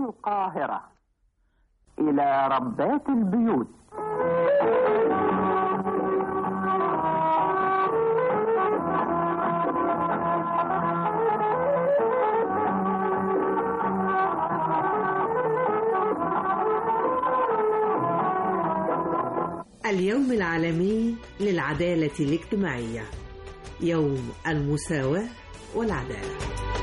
القاهرة إلى ربات البيوت اليوم العالمي للعدالة الاجتماعية يوم المساواة والعدالة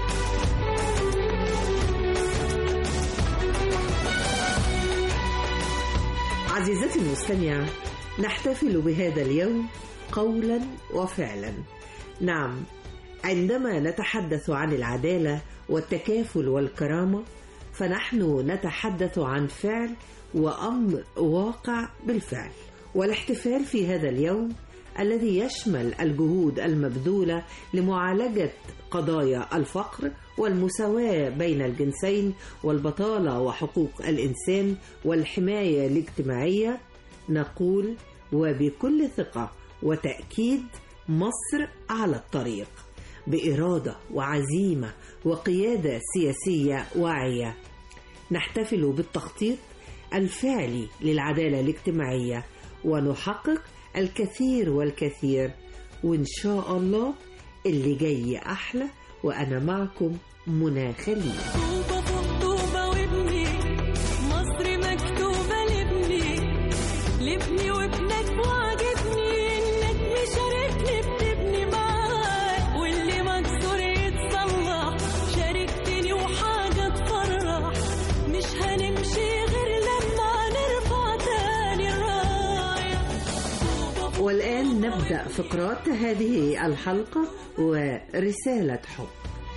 عزيزتي المستمعة نحتفل بهذا اليوم قولا وفعلا نعم عندما نتحدث عن العدالة والتكافل والكرامة فنحن نتحدث عن فعل وأمر واقع بالفعل والاحتفال في هذا اليوم الذي يشمل الجهود المبذولة لمعالجة قضايا الفقر والمساواة بين الجنسين والبطالة وحقوق الإنسان والحماية الاجتماعية نقول وبكل ثقة وتأكيد مصر على الطريق بإرادة وعزيمة وقيادة سياسية واعية نحتفل بالتخطيط الفعلي للعدالة الاجتماعية ونحقق الكثير والكثير وإن شاء الله اللي جاي أحلى وأنا معكم منى خليل طوبة فوق طوبة وابني مصر مكتوبة لابني لابني وابنك وعجبني انك مشاركني بتبني معاك واللي مكسور يتصلح شاركتني وحاجة تفرح مش هنمشي غير لما نرفع تاني الراية والآن نبدأ فقرات هذه الحلقة ورسالة حب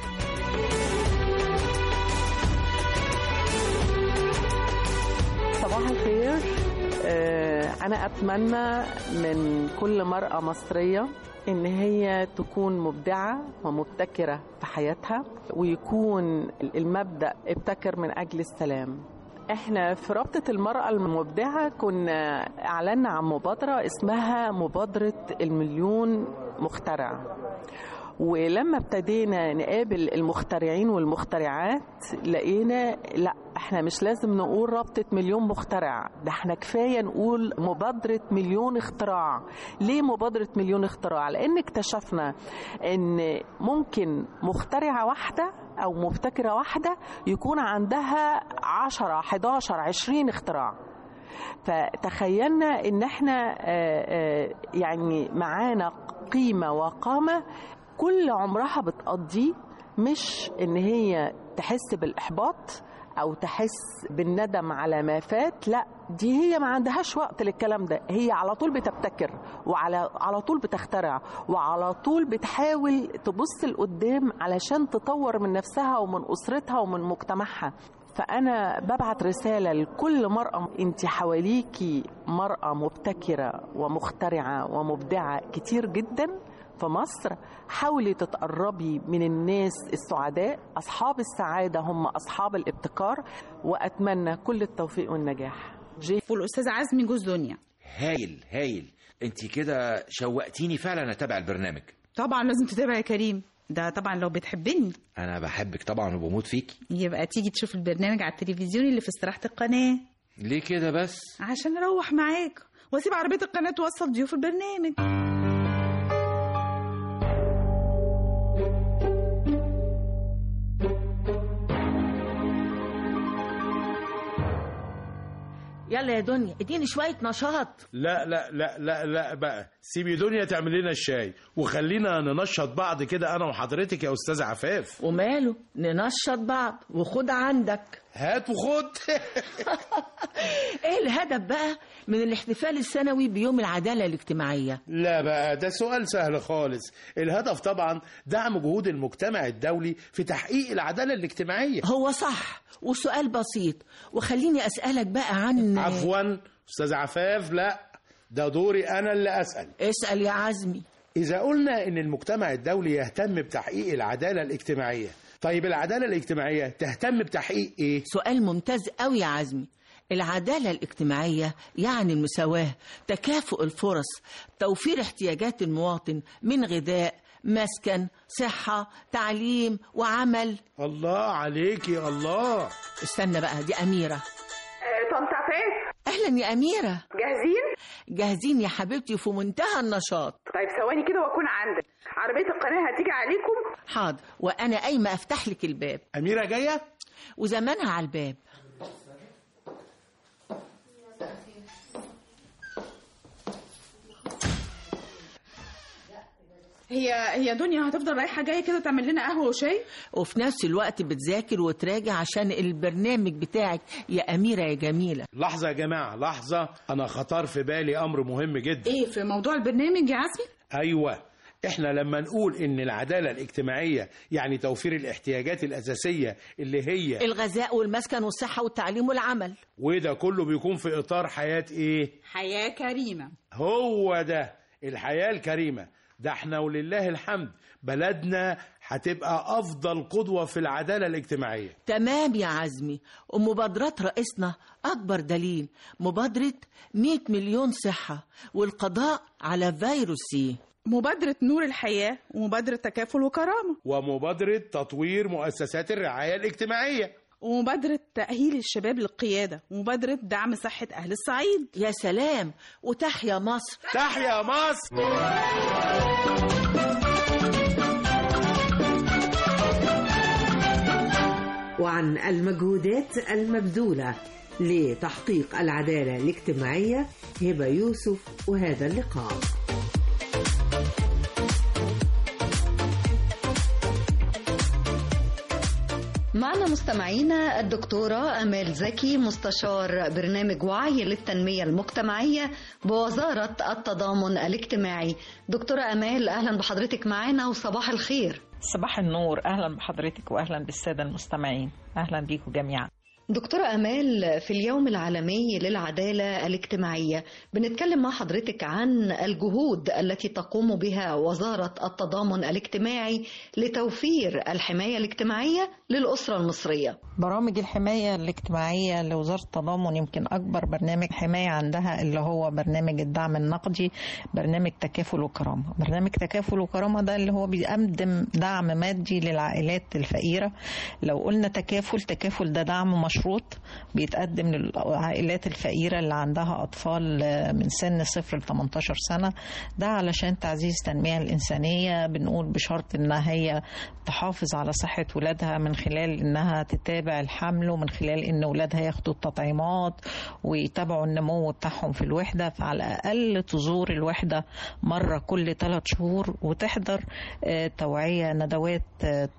صباح الخير آه، أنا أتمنى من كل مرأة مصرية إن هي تكون مبدعة ومبتكرة في حياتها ويكون المبدأ ابتكر من أجل السلام احنا في رابطة المرأة المبدعة كنا اعلنا عن مبادرة اسمها مبادرة المليون مخترع ولما ابتدينا نقابل المخترعين والمخترعات لقينا لا احنا مش لازم نقول رابطة مليون مخترع ده احنا كفاية نقول مبادرة مليون اختراع ليه مبادرة مليون اختراع لان اكتشفنا ان ممكن مخترعة واحدة او مبتكرة واحدة يكون عندها 10 11 20 اختراع فتخيلنا ان احنا آه، آه، يعني معانا قيمة وقامة كل عمرها بتقضيه مش ان هي تحس بالاحباط او تحس بالندم على ما فات لا دي هي ما عندهاش وقت للكلام ده هي على طول بتبتكر وعلى على طول بتخترع وعلى طول بتحاول تبص لقدام علشان تطور من نفسها ومن اسرتها ومن مجتمعها فأنا ببعت رسالة لكل مرأة أنت حواليكي مرأة مبتكرة ومخترعة ومبدعة كتير جدا في مصر حاولي تتقربي من الناس السعداء أصحاب السعادة هم أصحاب الابتكار وأتمنى كل التوفيق والنجاح جي والأستاذ عزمي جوز دنيا هايل هايل انت كده شوقتيني فعلا اتابع البرنامج طبعا لازم تتابع يا كريم ده طبعا لو بتحبني انا بحبك طبعا وبموت فيكي يبقى تيجي تشوف البرنامج على التلفزيون اللي في استراحة القناة ليه كده بس عشان اروح معاك واسيب عربية القناة توصل ضيوف البرنامج يلا يا دنيا اديني شوية نشاط لا لا لا لا لا بقى سيبي دنيا تعمل لنا الشاي وخلينا ننشط بعض كده انا وحضرتك يا استاذ عفاف وماله ننشط بعض وخد عندك هات وخد ايه الهدف بقى من الاحتفال السنوي بيوم العدالة الاجتماعية لا بقى ده سؤال سهل خالص الهدف طبعا دعم جهود المجتمع الدولي في تحقيق العدالة الاجتماعية هو صح وسؤال بسيط وخليني أسألك بقى عن عفوا استاذ عفاف لا ده دوري انا اللي اسال اسأل يا عزمي اذا قلنا ان المجتمع الدولي يهتم بتحقيق العدالة الاجتماعية طيب العدالة الاجتماعية تهتم بتحقيق ايه سؤال ممتاز قوي يا عزمي العدالة الاجتماعية يعني المساواة تكافؤ الفرص توفير احتياجات المواطن من غذاء مسكن صحة تعليم وعمل الله عليكي الله استنى بقى دي أميرة طنط عفاف أهلا يا أميرة جاهزين؟ جاهزين يا حبيبتي في منتهى النشاط طيب ثواني كده واكون عندك عربية القناة هتيجي عليكم حاضر وأنا قايمة أفتح لك الباب أميرة جاية وزمانها على الباب هي هي دنيا هتفضل رايحه جايه كده تعمل لنا قهوه وشاي وفي نفس الوقت بتذاكر وتراجع عشان البرنامج بتاعك يا أميرة يا جميلة لحظة يا جماعة لحظة أنا خطر في بالي أمر مهم جدا ايه في موضوع البرنامج يا عزمي أيوة إحنا لما نقول إن العدالة الاجتماعية يعني توفير الاحتياجات الأساسية اللي هي الغذاء والمسكن والصحة والتعليم والعمل وده كله بيكون في إطار حياة إيه؟ حياه كريمه هو ده الحياة الكريمة ده احنا ولله الحمد بلدنا هتبقى أفضل قدوة في العدالة الاجتماعية تمام يا عزمي ومبادرات رئيسنا أكبر دليل مبادرة 100 مليون صحة والقضاء على فيروس سي مبادره نور الحياه ومبادره تكافل وكرامه ومبادرة تطوير مؤسسات الرعاية الاجتماعية ومبادره تاهيل الشباب للقياده ومبادره دعم صحه اهل الصعيد يا سلام وتحيا مصر تحيا مصر وعن المجهودات المبذولة لتحقيق العدالة الاجتماعية هبة يوسف وهذا اللقاء معنا مستمعينا الدكتورة أمال زكي مستشار برنامج وعي للتنمية المجتمعية بوزارة التضامن الاجتماعي دكتورة أمال أهلا بحضرتك معنا وصباح الخير صباح النور اهلا بحضرتك واهلا بالساده المستمعين اهلا بيكم جميعا دكتورة أمال في اليوم العالمي للعدالة الاجتماعية بنتكلم مع حضرتك عن الجهود التي تقوم بها وزارة التضامن الاجتماعي لتوفير الحماية الاجتماعية للأسرة المصرية برامج الحمايه الاجتماعيه لوزاره التضامن يمكن اكبر برنامج حمايه عندها اللي هو برنامج الدعم النقدي برنامج تكافل وكرامه برنامج تكافل وكرامه ده اللي هو بيقدم دعم مادي للعائلات الفقيره لو قلنا تكافل تكافل ده دعم مشروط بيتقدم للعائلات الفقيره اللي عندها اطفال من سن صفر ل 18 سنه ده علشان تعزيز التنميه الانسانيه بنقول بشرط انها هي تحافظ على صحه ولادها من خلال انها تتابع الحمل ومن خلال ان ولادها ياخدوا التطعيمات ويتابعوا النمو بتاعهم في الوحده فعلى الاقل تزور الوحده مره كل ثلاث شهور وتحضر آه، توعيه ندوات آه،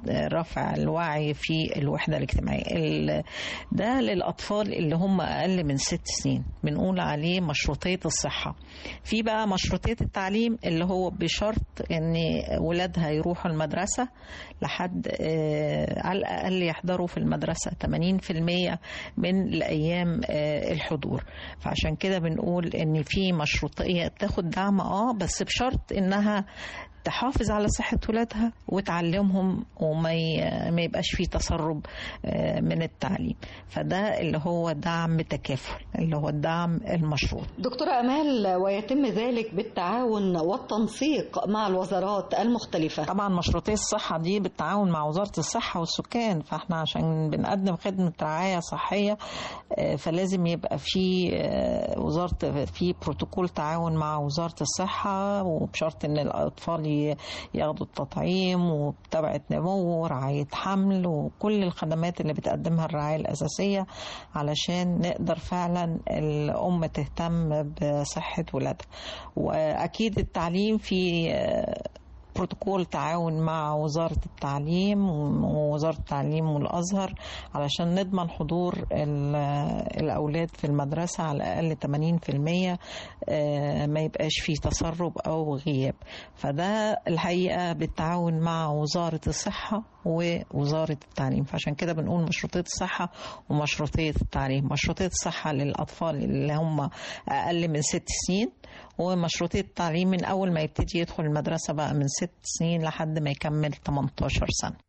رفع الوعي في الوحدة الاجتماعية ال- ده للأطفال اللي هم أقل من ست سنين بنقول عليه مشروطية الصحة في بقى مشروطية التعليم اللي هو بشرط أن ولادها يروحوا المدرسة لحد آه، على الأقل يحضروا في المدرسة 80% من الأيام آه، الحضور فعشان كده بنقول أن في مشروطية تاخد دعم اه بس بشرط انها تحافظ على صحة ولادها وتعلمهم وما ي- ما يبقاش فيه تسرب آه، من التعليم فده اللي هو دعم تكافل اللي هو الدعم المشروط دكتورة أمال ويتم ذلك بالتعاون والتنسيق مع الوزارات المختلفة طبعا مشروطية الصحة دي بالتعاون مع وزارة الصحة والسكان فاحنا عشان بنقدم خدمة رعاية صحية آه، فلازم يبقى في آه، وزارة في بروتوكول تعاون مع وزارة الصحة وبشرط ان الأطفال ي- ياخدوا التطعيم ومتابعة نمو ورعاية حمل وكل الخدمات اللي بتقدمها الرعاية الأساسية علشان نقدر فعلا الأم تهتم بصحة ولادها وأكيد التعليم في آه، بروتوكول تعاون مع وزارة التعليم ووزارة التعليم والأزهر علشان نضمن حضور ال- الأولاد في المدرسة على الأقل 80% آه، ما يبقاش فيه تسرب أو غياب فده الحقيقة بالتعاون مع وزارة الصحة ووزارة التعليم فعشان كده بنقول مشروطية الصحة ومشروطية التعليم مشروطية الصحة للأطفال اللي هم أقل من ست سنين ومشروطية التعليم من أول ما يبتدي يدخل المدرسة بقى من ست سنين لحد ما يكمل 18 سنة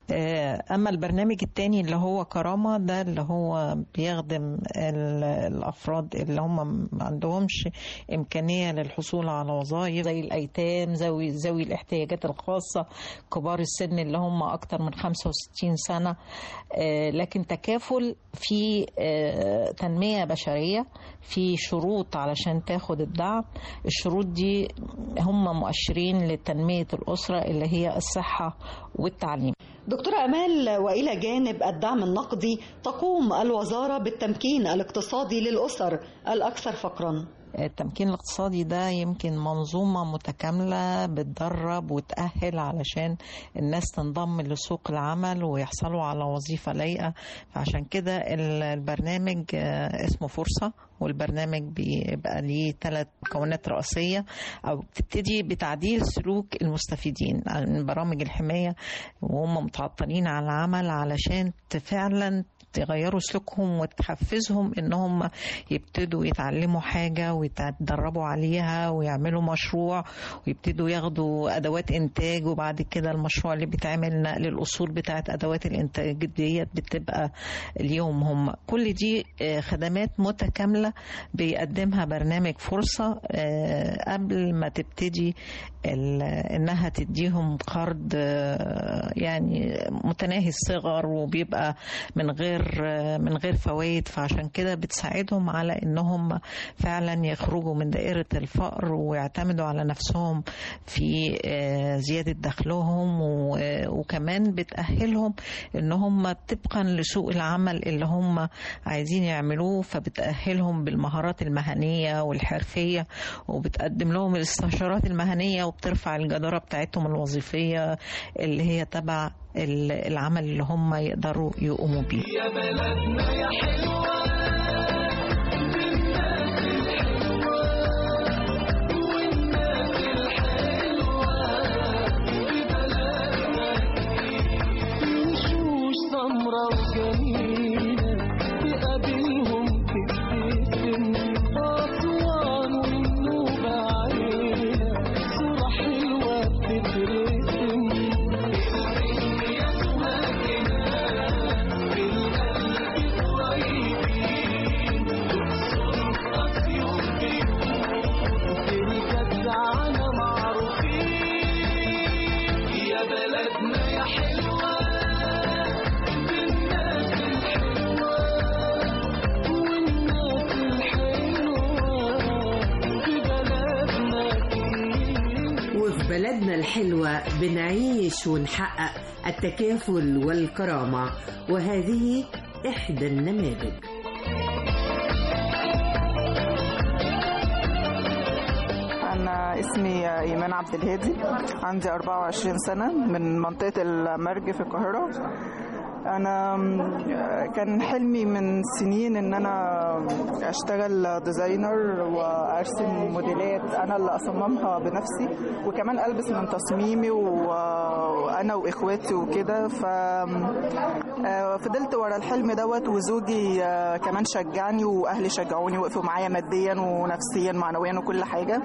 آه، أما البرنامج التاني اللي هو كرامة ده اللي هو بيخدم ال- الأفراد اللي هم ما عندهمش إمكانية للحصول على وظائف زي الأيتام ذوي ذوي الاحتياجات الخاصة كبار السن اللي هم أكتر من 65 سنة آه، لكن تكافل في آه، تنمية بشرية في شروط علشان تاخد الدعم الشروط دي هم مؤشرين لتنمية الأسرة اللي هي الصحة والتعليم دكتورة أمال وإلى جانب الدعم النقدي تقوم الوزارة بالتمكين الاقتصادي للأسر الأكثر فقرا التمكين الاقتصادي ده يمكن منظومة متكاملة بتدرب وتأهل علشان الناس تنضم لسوق العمل ويحصلوا على وظيفة لايقة فعشان كده ال- البرنامج آه، اسمه فرصة والبرنامج بيبقى ليه ثلاث مكونات رئيسية أو بتبتدي بتعديل سلوك المستفيدين عن برامج الحماية وهم متعطلين عن العمل علشان فعلا تغيروا سلوكهم وتحفزهم انهم يبتدوا يتعلموا حاجة ويتدربوا عليها ويعملوا مشروع ويبتدوا ياخدوا ادوات انتاج وبعد كده المشروع اللي بيتعمل نقل الاصول بتاعت ادوات الانتاج ديت بتبقى اليوم هم كل دي آه، خدمات متكاملة بيقدمها برنامج فرصة آه، قبل ما تبتدي ال- انها تديهم قرض آه، يعني متناهي الصغر وبيبقى من غير آه، من غير فوائد فعشان كده بتساعدهم على انهم فعلا يخرجوا من دائرة الفقر ويعتمدوا على نفسهم في آه، زيادة دخلهم و- وكمان بتأهلهم ان هم طبقا لسوق العمل اللي هم عايزين يعملوه فبتأهلهم بالمهارات المهنية والحرفية وبتقدم لهم الاستشارات المهنية وبترفع الجدارة بتاعتهم الوظيفية اللي هي تبع ال- العمل اللي هم يقدروا يقوموا بيه يا بلدنا يا حلوة بالناس الحلوة والناس الحلوة ببلدنا وشوش سمرة وجميلة تقابلهم تبتسم أسوان والنوبة عيلة صورة حلوة بتترسم يا سواكنا بالقلب قريبين تقصر أسيوط بالجدعنة معروفين يا بلدنا يا حلوة بالناس الحلوة والناس الحلوة ببلدنا وفي بلدنا الحلوة بنعيش ونحقق التكافل والكرامة وهذه إحدى النماذج أنا اسمي إيمان عبد الهادي عندي 24 سنة من منطقة المرج في القاهرة أنا كان حلمي من سنين إن أنا أشتغل ديزاينر وأرسم موديلات أنا اللي أصممها بنفسي وكمان ألبس من تصميمي و- وأنا وإخواتي وكده ف آه، فضلت ورا الحلم دوت وزوجي آه، كمان شجعني وأهلي شجعوني وقفوا معايا ماديا ونفسيا معنويا وكل حاجة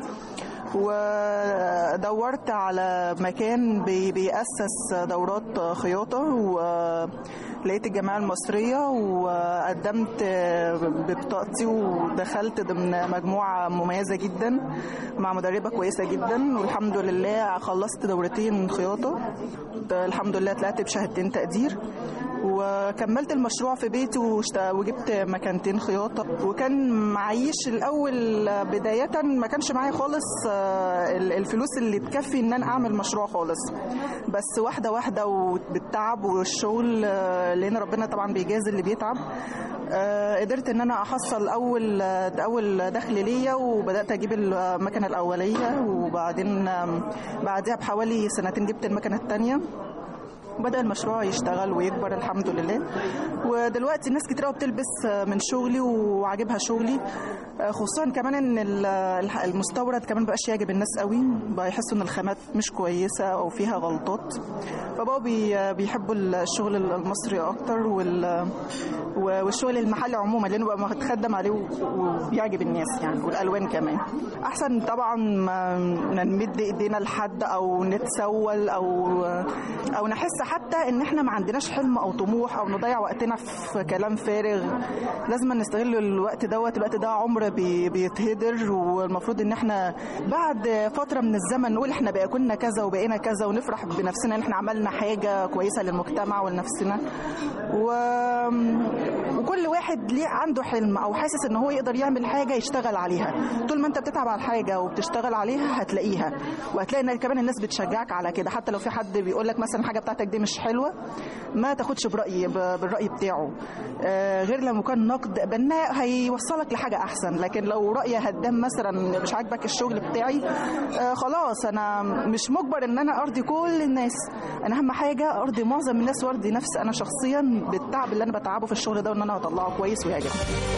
ودورت على مكان بي- بيأسس دورات خياطة ولقيت الجمعية المصرية وقدمت ببطاقتي ودخلت ضمن مجموعة مميزة جدا مع مدربة كويسة جدا والحمد لله خلصت دورتين خياطة الحمد لله طلعت بشهادتين تقدير وكملت المشروع في بيتي واشت- وجبت مكانتين خياطة وكان معيش الأول بداية ما كانش معايا خالص آه، ال- الفلوس اللي تكفي إن أنا أعمل مشروع خالص بس واحدة واحدة وبالتعب والشغل آه، لأن ربنا طبعا بيجازي اللي بيتعب آه، قدرت ان انا احصل اول اول دخل ليا وبدات اجيب المكنه الاوليه وبعدين آم، بعدها بحوالي سنتين جبت المكنه الثانيه بدأ المشروع يشتغل ويكبر الحمد لله ودلوقتي الناس كتير قوي بتلبس من شغلي وعاجبها شغلي خصوصا كمان ان ال- المستورد كمان مبقاش يعجب الناس قوي بقى يحسوا ان الخامات مش كويسه او فيها غلطات فبقوا بي- بيحبوا الشغل المصري اكتر وال والشغل المحلي عموما لانه بقى متخدم عليه وبيعجب الناس يعني والالوان كمان احسن طبعا ما ما نمد ايدينا لحد او نتسول او او نحس حتى ان احنا ما عندناش حلم او طموح او نضيع وقتنا في كلام فارغ لازم نستغل الوقت دوت الوقت ده عمر بي بيتهدر والمفروض ان احنا بعد فتره من الزمن نقول احنا بقى كنا كذا وبقينا كذا ونفرح بنفسنا ان احنا عملنا حاجه كويسه للمجتمع ولنفسنا و... وكل واحد ليه عنده حلم او حاسس ان هو يقدر يعمل حاجه يشتغل عليها طول ما انت بتتعب على الحاجه وبتشتغل عليها هتلاقيها وهتلاقي ان كمان الناس بتشجعك على كده حتى لو في حد بيقول لك مثلا الحاجه بتاعتك دي مش حلوه ما تاخدش برايي ب- بالراي بتاعه آه، غير لما كان نقد بناء هيوصلك لحاجه احسن لكن لو رايي هدام مثلا مش عاجبك الشغل بتاعي آه، خلاص انا مش مجبر ان انا ارضي كل الناس انا اهم حاجه ارضي معظم الناس وارضي نفسي انا شخصيا بالتعب اللي انا بتعبه في الشغل ده وان انا هطلعه كويس ويعجبني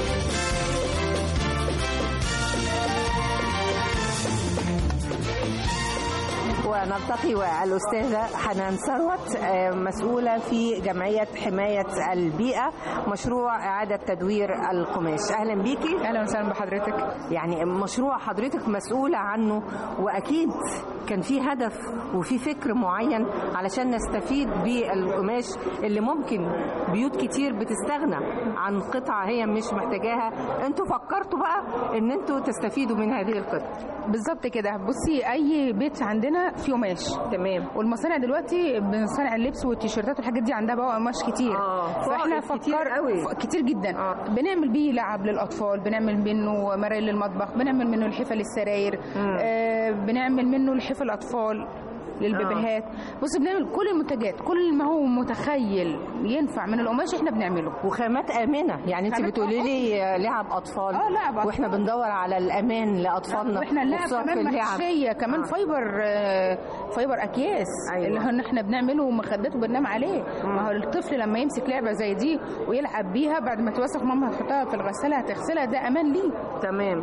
ونلتقي والأستاذة حنان ثروت آه، مسؤولة في جمعية حماية البيئة مشروع إعادة تدوير القماش أهلا بيكي أهلا وسهلا بحضرتك يعني مشروع حضرتك مسؤولة عنه وأكيد كان في هدف وفي فكر معين علشان نستفيد بالقماش اللي ممكن بيوت كتير بتستغنى عن قطعة هي مش محتاجاها انتوا فكرتوا بقى ان انتوا تستفيدوا من هذه القطعة بالظبط كده بصي اي بيت عندنا فيه قماش تمام والمصانع دلوقتي بنصنع اللبس والتيشيرتات والحاجات دي عندها بقى قماش كتير آه، فاحنا فائض كتير فكر قوي. ف- كتير جدا آه. بنعمل بيه لعب للاطفال بنعمل منه مرايل للمطبخ بنعمل منه الحفه للسراير آه بنعمل منه لحفه الاطفال للبيبيهات بص بنعمل كل المنتجات كل ما هو متخيل ينفع من القماش احنا بنعمله وخامات امنه يعني انت خامات بتقولي آه، لي لعب اطفال اه لعب أطفال. واحنا بندور على الامان لاطفالنا واحنا اللعب وخصوصاً في كمان اللعب. محشيه كمان آه. فايبر آه، فايبر اكياس أيوة. اللي هو ان احنا بنعمله مخدات وبننام عليه ما هو الطفل لما يمسك لعبه زي دي ويلعب بيها بعد ما توسخ ماما هتحطها في الغساله هتغسلها ده امان ليه تمام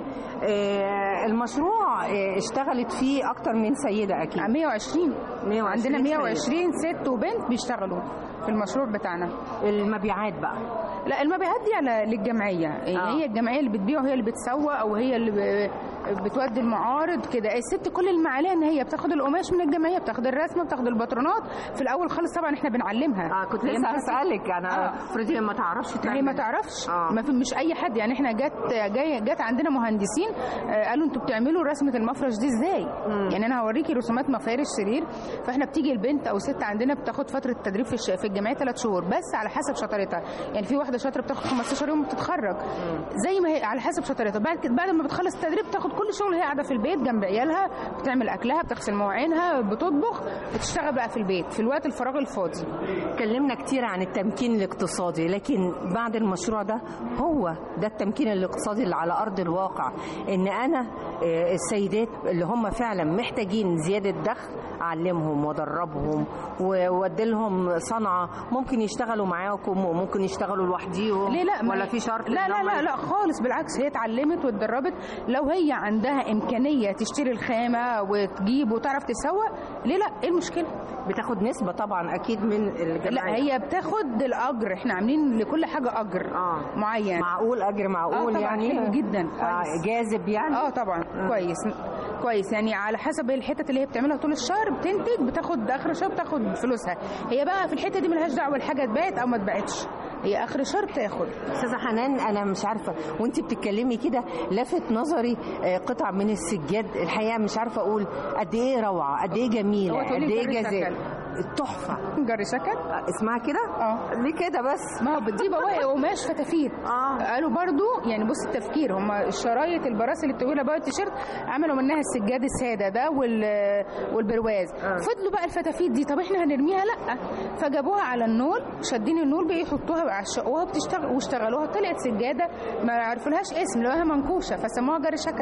آه، المشروع آه، اشتغلت فيه اكتر من سيده اكيد 120 120 عندنا سيدة. 120 ست وبنت بيشتغلوا في المشروع بتاعنا المبيعات بقى لا المبيعات دي على للجمعيه آه. هي الجمعيه اللي بتبيع وهي اللي بتسوق او هي اللي ب- بتودي المعارض كده الست كل اللي عليها ان هي بتاخد القماش من الجمعيه بتاخد الرسمه بتاخد الباترونات في الاول خالص طبعا احنا بنعلمها اه كنت هي لسه ما- هسالك يعني آه. افرضي ما تعرفش ما هي ما تعرفش ما في مش اي حد يعني احنا جت جاي جت عندنا مهندسين آه، قالوا انتوا بتعملوا رسمه المفرش دي ازاي يعني انا هوريكي رسومات مفارش سرير فاحنا بتيجي البنت او ست عندنا بتاخد فتره تدريب في الش- في الجمعيه ثلاث شهور بس على حسب شطارتها يعني في واحده شاطره بتاخد 15 يوم بتتخرج زي ما هي على حسب شطارتها بعد كده بعد ما بتخلص التدريب بتاخد كل شغل هي قاعده في البيت جنب عيالها بتعمل اكلها بتغسل مواعينها بتطبخ بتشتغل بقى في البيت في الوقت الفراغ الفاضي اتكلمنا كتير عن التمكين الاقتصادي لكن بعد المشروع ده هو ده التمكين الاقتصادي اللي على ارض الواقع ان انا آه، السيدات اللي هم فعلا محتاجين زياده دخل اعلمهم وادربهم وادي لهم صنعه ممكن يشتغلوا معاكم وممكن يشتغلوا لوحديهم ليه لا ما- ولا في شرط لا إن لا هم لا لا خالص بالعكس هي اتعلمت واتدربت لو هي عندها امكانيه تشتري الخامه وتجيب وتعرف تسوق ليه لا ايه المشكله بتاخد نسبه طبعا اكيد من لا الجمعيه هي بتاخد الاجر احنا عاملين لكل حاجه اجر آه. معين معقول اجر معقول آه طبعاً يعني حلو جدا آه كويس. جاذب يعني اه طبعا كويس كويس يعني على حسب الحتت اللي هي بتعملها طول الشهر بتنتج بتاخد اخر الشهر بتاخد فلوسها هي بقى في الحته دي ملهاش دعوه الحاجه اتباعت او ما اتباعتش هي اخر الشهر بتاخد استاذه حنان انا مش عارفه وانت بتتكلمي كده لفت نظري آه، قطع من السجاد الحقيقه مش عارفه اقول قد ايه روعه قد ايه جميله هو قد تقولي ايه جري جذاب شكل. تحفه جري شكل اسمها كده اه ليه كده بس ما هو دي بواقي قماش فتافيت آه. قالوا برضو يعني بص التفكير هم الشرايط البراسل الطويله بقى التيشيرت عملوا منها السجاد الساده ده وال والبرواز آه. فضلوا بقى الفتافيت دي طب احنا هنرميها لا فجابوها على النول شادين النول بقى يحطوها عشقوها بتشتغل واشتغلوها طلعت سجاده ما عرفولهاش اسم لقوها منكوشه فسموها جري شكل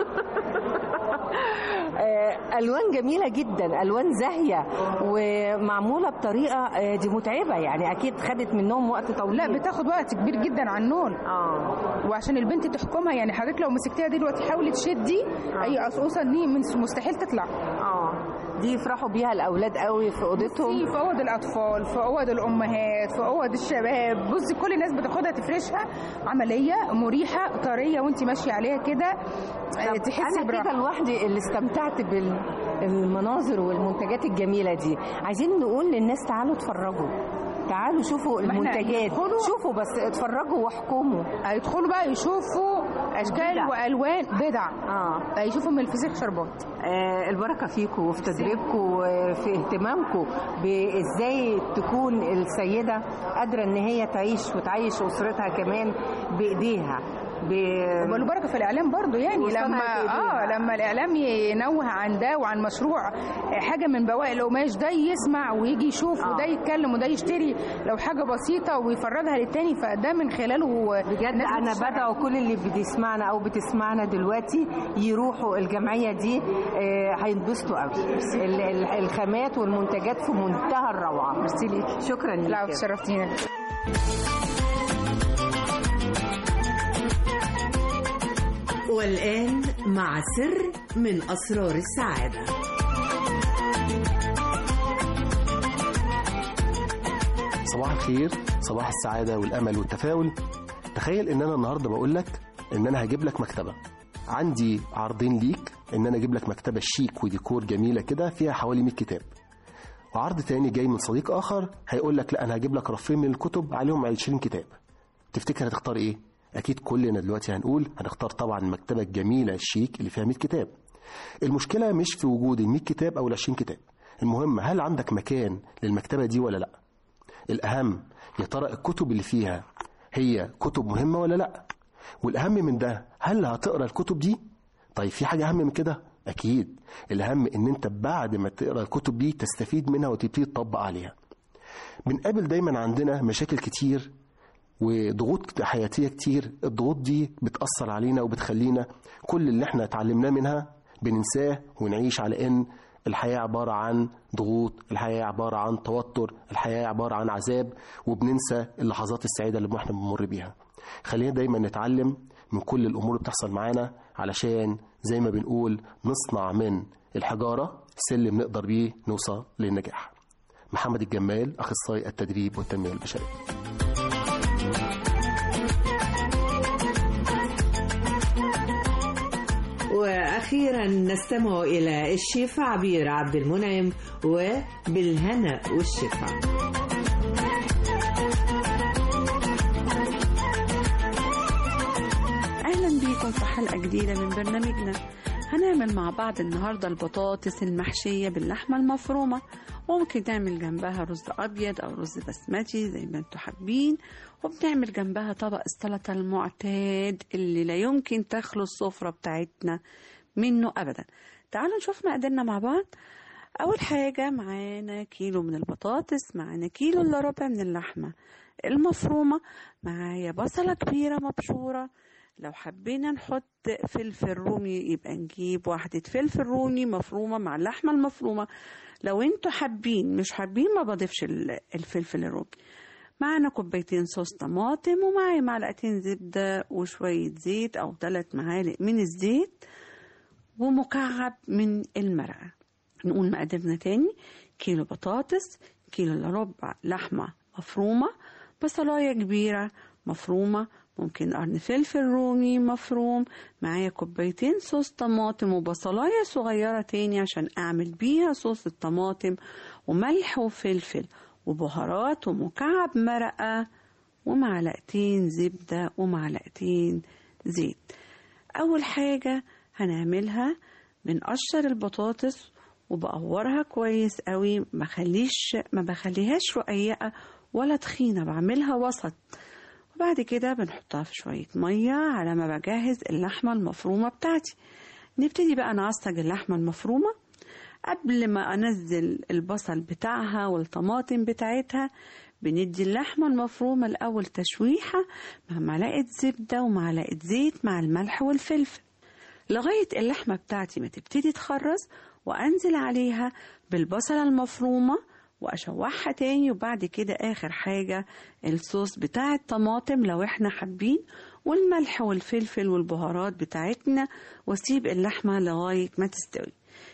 آه، الوان جميله جدا الوان زاهيه ومعموله بطريقه آه، دي متعبه يعني اكيد خدت منهم وقت طويل لا بتاخد وقت كبير جدا على النول اه وعشان البنت تحكمها يعني حضرتك لو مسكتيها دلوقتي حاولي تشدي اي قصقوصه دي من- مستحيل تطلع اه دي يفرحوا بيها الاولاد قوي في اوضتهم في اوض الاطفال في اوض الامهات في اوض الشباب بصي كل الناس بتاخدها تفرشها عمليه مريحه طريه وانت ماشيه عليها كده آه، تحسي انا براحه كده لوحدي اللي استمتعت بالمناظر والمنتجات الجميله دي عايزين نقول للناس تعالوا اتفرجوا تعالوا شوفوا ما احنا المنتجات يدخلوا- شوفوا بس اتفرجوا واحكموا هيدخلوا بقى يشوفوا اشكال بدع. والوان بدع اه هيشوفوا من الفسيخ شربات آه البركه فيكم وفي تدريبكم وفي اهتمامكم بازاي تكون السيده قادره ان هي تعيش وتعيش اسرتها كمان بايديها ب... والبركه في الاعلام برضو يعني وصنعة لما إيديها. اه لما الاعلام ينوه عن ده وعن مشروع حاجه من بواقي القماش ده يسمع ويجي يشوف آه. وده يتكلم وده يشتري لو حاجه بسيطه ويفرجها للتاني فده من خلاله بجد الناس انا بتشتغل. بدعو كل اللي بيسمعنا او بتسمعنا دلوقتي يروحوا الجمعيه دي آه، هينبسطوا قوي ال- ال- الخامات والمنتجات في منتهى الروعه ميرسي ليكي شكرا ليكي لا شرفتينا والآن مع سر من أسرار السعادة صباح الخير صباح السعادة والأمل والتفاؤل تخيل إن أنا النهاردة بقول لك إن أنا هجيب لك مكتبة عندي عرضين ليك إن أنا أجيب لك مكتبة شيك وديكور جميلة كده فيها حوالي 100 كتاب وعرض تاني جاي من صديق آخر هيقول لك لا أنا هجيب لك رفين من الكتب عليهم 20 كتاب تفتكر هتختار إيه؟ أكيد كلنا دلوقتي هنقول هنختار طبعا المكتبة الجميلة الشيك اللي فيها 100 كتاب المشكلة مش في وجود ال 100 كتاب أو ال 20 كتاب المهم هل عندك مكان للمكتبة دي ولا لأ؟ الأهم يا ترى الكتب اللي فيها هي كتب مهمة ولا لأ والأهم من ده هل هتقرأ الكتب دي طيب في حاجة أهم من كده أكيد الأهم إن أنت بعد ما تقرأ الكتب دي تستفيد منها وتبتدي تطبق عليها بنقابل دايما عندنا مشاكل كتير وضغوط حياتية كتير الضغوط دي بتأثر علينا وبتخلينا كل اللي احنا اتعلمناه منها بننساه ونعيش على ان الحياة عبارة عن ضغوط الحياة عبارة عن توتر الحياة عبارة عن عذاب وبننسى اللحظات السعيدة اللي احنا بنمر بيها خلينا دايما نتعلم من كل الأمور اللي بتحصل معانا علشان زي ما بنقول نصنع من الحجارة سلم نقدر بيه نوصل للنجاح محمد الجمال أخصائي التدريب والتنمية البشرية وأخيرا نستمع إلى الشيف عبير عبد المنعم وبالهنا والشفا أهلا بيكم في حلقة جديدة من برنامجنا هنعمل مع بعض النهاردة البطاطس المحشية باللحمة المفرومة وممكن نعمل جنبها رز أبيض أو رز بسمتي زي ما انتوا حابين وبنعمل جنبها طبق السلطة المعتاد اللي لا يمكن تخلو السفرة بتاعتنا منه أبدا تعالوا نشوف مقاديرنا مع بعض أول حاجة معانا كيلو من البطاطس معانا كيلو إلا ربع من اللحمة المفرومة معايا بصلة كبيرة مبشورة لو حبينا نحط فلفل رومي يبقى نجيب واحدة فلفل رومي مفرومة مع اللحمة المفرومة لو انتوا حابين مش حابين ما بضيفش ال- الفلفل الرومي معانا كوبايتين صوص طماطم ومعايا معلقتين زبدة وشوية زيت أو ثلاث معالق من الزيت ومكعب من المرقة نقول مقاديرنا تاني كيلو بطاطس كيلو الا ربع لحمة مفرومة بصلاية كبيرة مفرومة ممكن قرن فلفل رومي مفروم معايا كوبايتين صوص طماطم وبصلاية صغيرة تاني عشان أعمل بيها صوص الطماطم وملح وفلفل وبهارات ومكعب مرقة ومعلقتين زبدة ومعلقتين زيت أول حاجة هنعملها بنقشر البطاطس وبقورها كويس قوي ما بخليش ما بخليهاش رقيقة ولا تخينة بعملها وسط وبعد كده بنحطها في شوية مية على ما بجهز اللحمة المفرومة بتاعتي نبتدي بقى نعصج اللحمة المفرومة قبل ما أنزل البصل بتاعها والطماطم بتاعتها بندي اللحمة المفرومة الأول تشويحة مع معلقة زبدة ومعلقة زيت مع الملح والفلفل لغاية اللحمة بتاعتي ما تبتدي تخرز وأنزل عليها بالبصلة المفرومة وأشوحها تاني وبعد كده آخر حاجة الصوص بتاع الطماطم لو احنا حابين والملح والفلفل والبهارات بتاعتنا واسيب اللحمة لغاية ما تستوي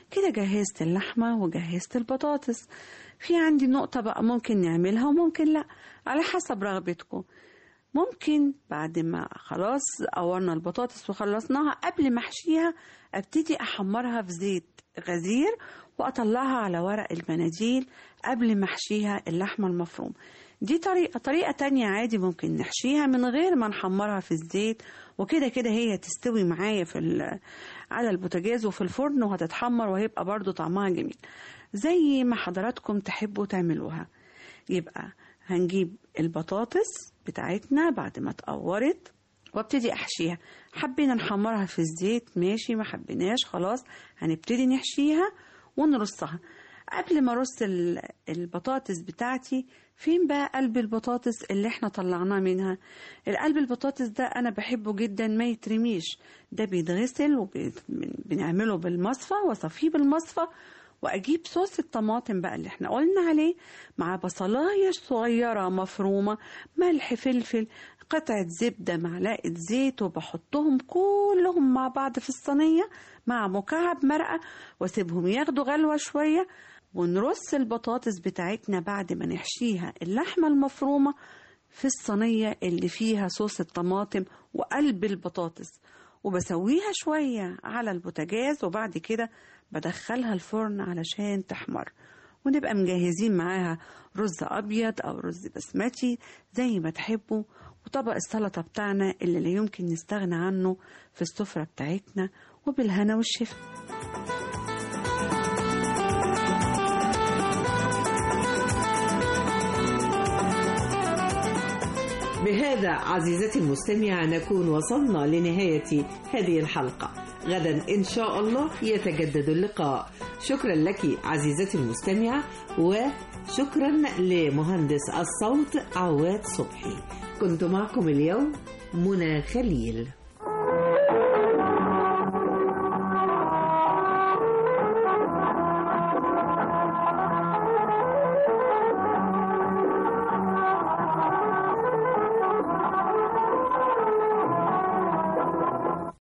كده جهزت اللحمة وجهزت البطاطس في عندي نقطة بقى ممكن نعملها وممكن لا على حسب رغبتكم ممكن بعد ما خلاص قورنا البطاطس وخلصناها قبل ما احشيها ابتدي احمرها في زيت غزير واطلعها على ورق المناديل قبل ما احشيها اللحمة المفرومة دي طريقة طريقة تانية عادي ممكن نحشيها من غير ما نحمرها في الزيت وكده كده هي تستوي معايا في ال- على البوتاجاز وفي الفرن وهتتحمر وهيبقى برضو طعمها جميل زي ما حضراتكم تحبوا تعملوها يبقى هنجيب البطاطس بتاعتنا بعد ما اتقورت وابتدي احشيها حبينا نحمرها في الزيت ماشي ما حبيناش خلاص هنبتدي نحشيها ونرصها قبل ما ارص ال- البطاطس بتاعتي فين بقى قلب البطاطس اللي احنا طلعناه منها القلب البطاطس ده انا بحبه جدا ما يترميش ده بيتغسل وبنعمله بالمصفى واصفيه بالمصفى واجيب صوص الطماطم بقى اللي احنا قلنا عليه مع بصلايه صغيره مفرومه ملح فلفل قطعة زبدة معلقة زيت وبحطهم كلهم مع بعض في الصينية مع مكعب مرقة واسيبهم ياخدوا غلوة شوية ونرص البطاطس بتاعتنا بعد ما نحشيها اللحمة المفرومة في الصينية اللي فيها صوص الطماطم وقلب البطاطس وبسويها شوية على البوتاجاز وبعد كده بدخلها الفرن علشان تحمر ونبقى مجهزين معاها رز أبيض أو رز بسمتي زي ما تحبوا وطبق السلطة بتاعنا اللي لا يمكن نستغنى عنه في السفرة بتاعتنا وبالهنا والشفا بهذا عزيزتي المستمعة نكون وصلنا لنهاية هذه الحلقة غدا إن شاء الله يتجدد اللقاء شكرا لك عزيزتي المستمعة وشكرا لمهندس الصوت عواد صبحي كنت معكم اليوم منى خليل